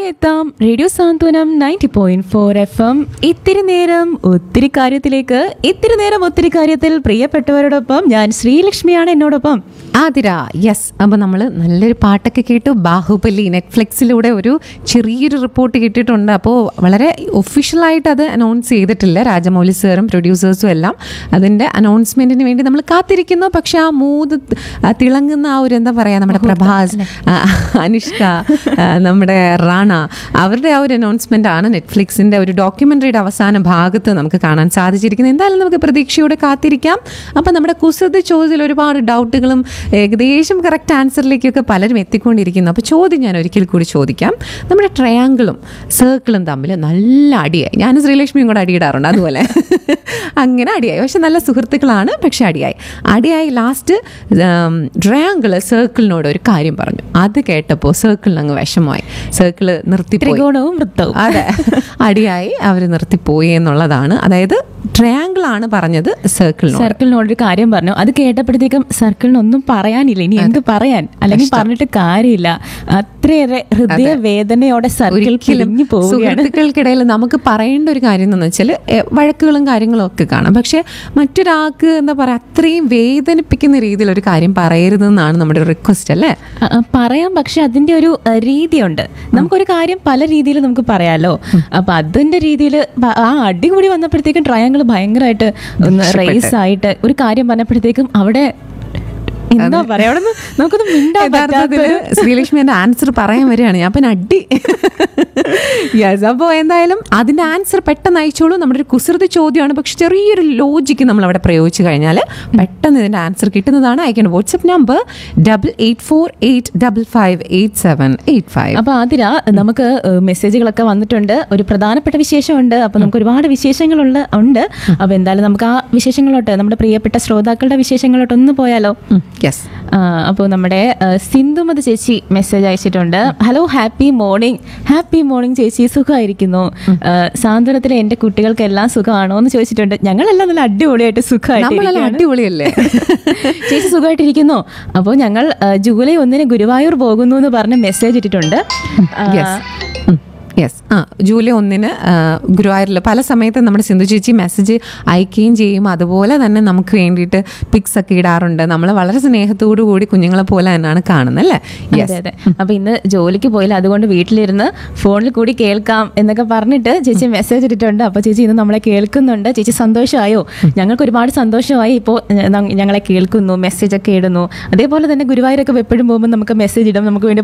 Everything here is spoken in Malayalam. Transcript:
എത്താം radio Santhwanam ninety point four F M ഇത്തിരി നേരം ഒത്തിരി കാര്യത്തിലേക്ക് ഇത്തിരി നേരം ഒത്തിരി കാര്യത്തിൽ പ്രിയപ്പെട്ടവരോടൊപ്പം ഞാൻ ശ്രീലക്ഷ്മിയാണ് എന്നോടൊപ്പം ആതിര യെസ് അപ്പോൾ നമ്മൾ നല്ലൊരു പാട്ടൊക്കെ കേട്ടു ബാഹുബലി നെറ്റ്ഫ്ലിക്സിലൂടെ ഒരു ചെറിയൊരു റിപ്പോർട്ട് കിട്ടിയിട്ടുണ്ട് അപ്പോൾ വളരെ ഒഫീഷ്യലായിട്ട് അത് അനൗൺസ് ചെയ്തിട്ടില്ല രാജമൗലി സാറും പ്രൊഡ്യൂസേഴ്സും എല്ലാം അതിൻ്റെ അനൗൺസ്മെൻറ്റിന് വേണ്ടി നമ്മൾ കാത്തിരിക്കുന്നു പക്ഷേ ആ മൂത് ആ തിളങ്ങുന്ന ആ ഒരു എന്താ പറയുക നമ്മുടെ പ്രഭാസ് ആ, അനുഷ്ക ആ, നമ്മുടെ റാണ അവരുടെ ആ ഒരു അനൗൺസ്മെൻ്റ് ആണ് നെറ്റ്ഫ്ലിക്സിൻ്റെ ഒരു ഡോക്യുമെൻ്ററിയുടെ അവസാന ഭാഗത്ത് നമുക്ക് കാണാൻ സാധിച്ചിരിക്കുന്നത് എന്തായാലും നമുക്ക് പ്രതീക്ഷയോടെ കാത്തിരിക്കാം അപ്പം നമ്മുടെ കുസൃതി ചോദ്യത്തിൽ ഒരുപാട് ഡൗട്ടുകളും ഏകദേശം കറക്റ്റ് ആൻസറിലേക്കൊക്കെ പലരും എത്തിക്കൊണ്ടിരിക്കുന്നു അപ്പോൾ ചോദ്യം ഞാൻ ഒരിക്കൽ കൂടി ചോദിക്കാം നമ്മുടെ ട്രയാങ്കിളും സർക്കിളും തമ്മിൽ നല്ല അടിയായി ഞാൻ ശ്രീലക്ഷ്മിയും കൂടെ അടിയിടാറുണ്ട് അതുപോലെ അങ്ങനെ അടിയായി പക്ഷെ നല്ല സുഹൃത്തുക്കളാണ് പക്ഷെ അടിയായി അടിയായി ലാസ്റ്റ് ട്രയാങ്കിള് സർക്കിളിനോട് ഒരു കാര്യം പറഞ്ഞു അത് കേട്ടപ്പോൾ സർക്കിളിന് അങ്ങ് വിഷമമായി സർക്കിള് നിർത്തിപ്പോയി ത്രികോണവും വൃത്തവും അതെ അടിയായി അവർ നിർത്തിപ്പോയി എന്നുള്ളതാണ് അതായത് ട്രയാങ്കിൾ ആണ് പറഞ്ഞത് സർക്കിളിനോട് സർക്കിളിനോട് ഒരു കാര്യം പറഞ്ഞു അത് കേട്ടപ്പോഴത്തേക്കും സർക്കിളിന് ഒന്നും പറയാനില്ല ഇനി എന്ത് പറയാൻ അല്ലെങ്കിൽ പറഞ്ഞിട്ട് കാര്യമില്ല അത്രയേറെ ഹൃദയ വേദനയോടെ സർക്കിൾ ഒരിക്കലും പിരിഞ്ഞു പോവുകയാണ് സുഹൃത്തുക്കൾക്കിടയിൽ നമുക്ക് പറയേണ്ട ഒരു കാര്യം എന്ന് വെച്ചാൽ വഴക്കുകളും കാര്യങ്ങളും ഒക്കെ കാണാം പക്ഷെ മറ്റൊരാൾക്ക് എന്താ പറയുക അത്രയും വേദനിപ്പിക്കുന്ന രീതിയിൽ ഒരു കാര്യം പറയരുതെന്നാണ് നമ്മുടെ റിക്വസ്റ്റ് അല്ലേ ആ, ആ, പറയാം പക്ഷെ അതിന്റെ ഒരു ആ, രീതിയുണ്ട് നമുക്കൊരു കാര്യം പല രീതിയിൽ നമുക്ക് പറയാലോ അപ്പൊ അതിന്റെ രീതിയിൽ ആ അടി കൂടി വന്നപ്പോഴത്തേക്കും ട്രയാങ്കിൾ ഭയങ്കരമായിട്ട് ഒന്ന് റേസ് ആയിട്ട് ഒരു കാര്യം പറഞ്ഞപ്പോഴത്തേക്കും അവിടെ എന്താ പറയാ അവിടെ നമുക്കൊന്ന് മിണ്ടാൻ യഥാർത്ഥത്തിൽ പറ്റാത്തൊരു ശ്രീലക്ഷ്മി എന്റെ ആൻസർ പറയാൻ വരികയാണ് ഞാൻ അപ്പം അടി യെസ് അപ്പോൾ എന്തായാലും അതിന്റെ ആൻസർ പെട്ടെന്ന് അയച്ചോളൂ നമ്മുടെ ഒരു കുസൃതി ചോദ്യമാണ് പക്ഷെ ചെറിയൊരു ലോജിക്ക് നമ്മൾ അവിടെ പ്രയോഗിച്ചു കഴിഞ്ഞാൽ പെട്ടെന്ന് ഇതിന്റെ ആൻസർ കിട്ടുന്നതാണ് അയക്കേണ്ട WhatsApp number double eight four eight double five eight seven eight five അപ്പൊ ആതിര നമുക്ക് ഏഹ്, മെസ്സേജുകളൊക്കെ വന്നിട്ടുണ്ട് ഒരു പ്രധാനപ്പെട്ട വിശേഷമുണ്ട് അപ്പൊ നമുക്ക് ഒരുപാട് വിശേഷങ്ങളുള്ള ഉണ്ട് അപ്പൊ എന്തായാലും നമുക്ക് ആ വിശേഷങ്ങളോട്ട് നമ്മുടെ പ്രിയപ്പെട്ട ശ്രോതാക്കളുടെ വിശേഷങ്ങളോട്ട് ഒന്ന് പോയാലോ യെസ് അപ്പോൾ നമ്മുടെ ഏഹ്, സിന്ധുമതി ചേച്ചി മെസ്സേജ് അയച്ചിട്ടുണ്ട് hello happy morning happy morning ചേച്ചി സുഖമായിരിക്കുന്നു ഏഹ്, സാന്ത്വനത്തിലെ എൻ്റെ കുട്ടികൾക്കെല്ലാം സുഖമാണോ എന്ന് ചോദിച്ചിട്ടുണ്ട് ഞങ്ങളെല്ലാം നല്ല അടിപൊളിയായിട്ട് നമ്മളെല്ലാം സുഖമായിട്ട് അടിപൊളിയല്ലേ ചേച്ചി സുഖമായിട്ടിരിക്കുന്നു അപ്പോൾ ഞങ്ങൾ ആ, ജൂലൈ ഒന്നിന് ഗുരുവായൂർ പോകുന്നു എന്ന് പറഞ്ഞ് മെസ്സേജ് ഇട്ടിട്ടുണ്ട് ആ, യെസ് യെസ് ആ ജൂലൈ ഒന്നിന് ആ, ഗുരുവായൂരിൽ പല സമയത്തും നമ്മുടെ സിന്ധു ചേച്ചി മെസ്സേജ് അയക്കുകയും ചെയ്യും അതുപോലെ തന്നെ നമുക്ക് വേണ്ടിയിട്ട് പിക്സ് ഒക്കെ ഇടാറുണ്ട് നമ്മൾ വളരെ സ്നേഹത്തോടു കൂടി കുഞ്ഞുങ്ങളെ പോലെ തന്നെയാണ് കാണുന്നത് അല്ലേ അതെ യെസ് അതെ അപ്പൊ ഇന്ന് ജോലിക്ക് പോയില്ല അതുകൊണ്ട് വീട്ടിലിരുന്ന് ഫോണിൽ കൂടി കേൾക്കാം എന്നൊക്കെ പറഞ്ഞിട്ട് ചേച്ചി മെസ്സേജ് ഇട്ടിട്ടുണ്ട് അപ്പൊ ചേച്ചി ഇന്ന് നമ്മളെ കേൾക്കുന്നുണ്ട് ചേച്ചി സന്തോഷമായോ ഞങ്ങൾക്ക് ഒരുപാട് സന്തോഷമായി ഇപ്പോൾ ഞങ്ങളെ കേൾക്കുന്നു മെസ്സേജ് ഒക്കെ ഇടുന്നു അതേപോലെ തന്നെ ഗുരുവായൂരൊക്കെ എപ്പോഴും പോകുമ്പോൾ നമുക്ക് മെസ്സേജ് ഇടും നമുക്ക് വേണ്ടി